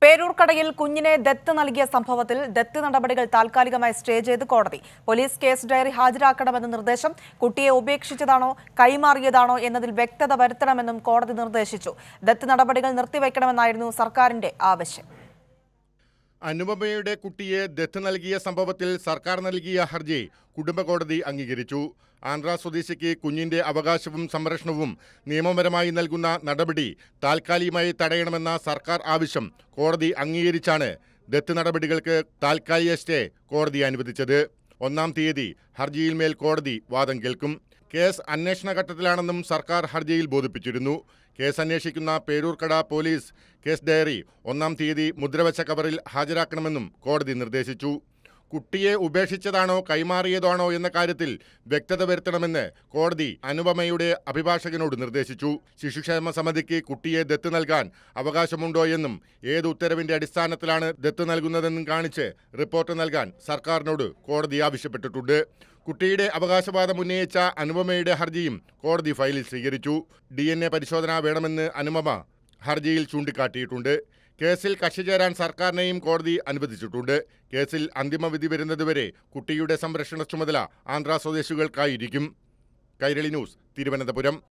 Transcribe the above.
പേരൂർക്കടയിൽ കുഞ്ഞിനെ ദത്ത് നൽകിയ സംഭവത്തിൽ ദത്ത് നടപടികൾ താൽക്കാലികമായി സ്റ്റേ ചെയ്ത് കോടതി പോലീസ് കേസ് ഡയറി ഹാജരാക്കണമെന്ന നിർദ്ദേശം കുട്ടിയെ ഉപേക്ഷിച്ചതാണോ കൈമാറിയതാണോ എന്നതിൽ വ്യക്തത വരുത്തണമെന്നും കോടതി നിർദ്ദേശിച്ചു ദത്ത് നടപടികൾ നിർത്തിവെക്കണമെന്നായിരുന്നു സർക്കാരിന്റെ ആവശ്യം അനുപമയുടെ കുട്ടിയെ ദത്ത് നൽകിയ സംഭവത്തിൽ സർക്കാർ നൽകിയ ഹർജി കുടുംബ കോടതി അംഗീകരിച്ചു ആന്ധ്ര സ്വദേശിക്ക് കുഞ്ഞിന്റെ അവകാശവും സംരക്ഷണവും നിയമപരമായി നൽകുന്ന നടപടി താൽക്കാലികമായി തടയണമെന്ന സർക്കാർ ആവശ്യം കോടതി അംഗീകരിച്ചാണ് ദത്ത് നടപടികൾക്ക് താൽക്കാലിക സ്റ്റേ കോടതി അനുവദിച്ചത് ഒന്നാം തീയതി ഹർജിയിൽ മേൽ കോടതി വാദം കേൾക്കും കേസ് അന്വേഷണ ഘട്ടത്തിലാണെന്നും സർക്കാർ ഹർജിയിൽ ബോധിപ്പിച്ചിരുന്നു കേസ് അന്വേഷിക്കുന്ന പേരൂർക്കട പോലീസ് കേസ് ഡയറി ഒന്നാം തീയതി മുദ്രവച്ച കവറിൽ ഹാജരാക്കണമെന്നും കോടതി നിർദ്ദേശിച്ചു കുട്ടിയെ ഉപേക്ഷിച്ചതാണോ കൈമാറിയതാണോ എന്ന കാര്യത്തിൽ വ്യക്തത വരുത്തണമെന്ന് കോടതി അനുപമയുടെ അഭിഭാഷകനോട് നിർദ്ദേശിച്ചു ശിശുക്ഷേമ സമിതിക്ക് കുട്ടിയെ ദത്ത് നൽകാൻ അവകാശമുണ്ടോ എന്നും ഏത് ഉത്തരവിന്റെ അടിസ്ഥാനത്തിലാണ് ദത്ത് നൽകുന്നതെന്നും കാണിച്ച് റിപ്പോർട്ട് നൽകാൻ സർക്കാരിനോട് കോടതി ആവശ്യപ്പെട്ടിട്ടുണ്ട് കുട്ടിയുടെ അവകാശവാദം ഉന്നയിച്ച അനുപമയുടെ ഹർജിയും കോടതി ഫയലിൽ സ്വീകരിച്ചു ഡി പരിശോധന വേണമെന്ന് അനുപമ ഹർജിയിൽ ചൂണ്ടിക്കാട്ടിയിട്ടുണ്ട് കേസിൽ കക്ഷി ചേരാൻ സർക്കാരിനെയും കോടതി അനുവദിച്ചിട്ടുണ്ട് കേസിൽ അന്തിമവിധി വരുന്നതുവരെ കുട്ടിയുടെ സംരക്ഷണ ചുമതല ആന്ധ്ര സ്വദേശികൾക്കായിരിക്കും കൈരളി ന്യൂസ് തിരുവനന്തപുരം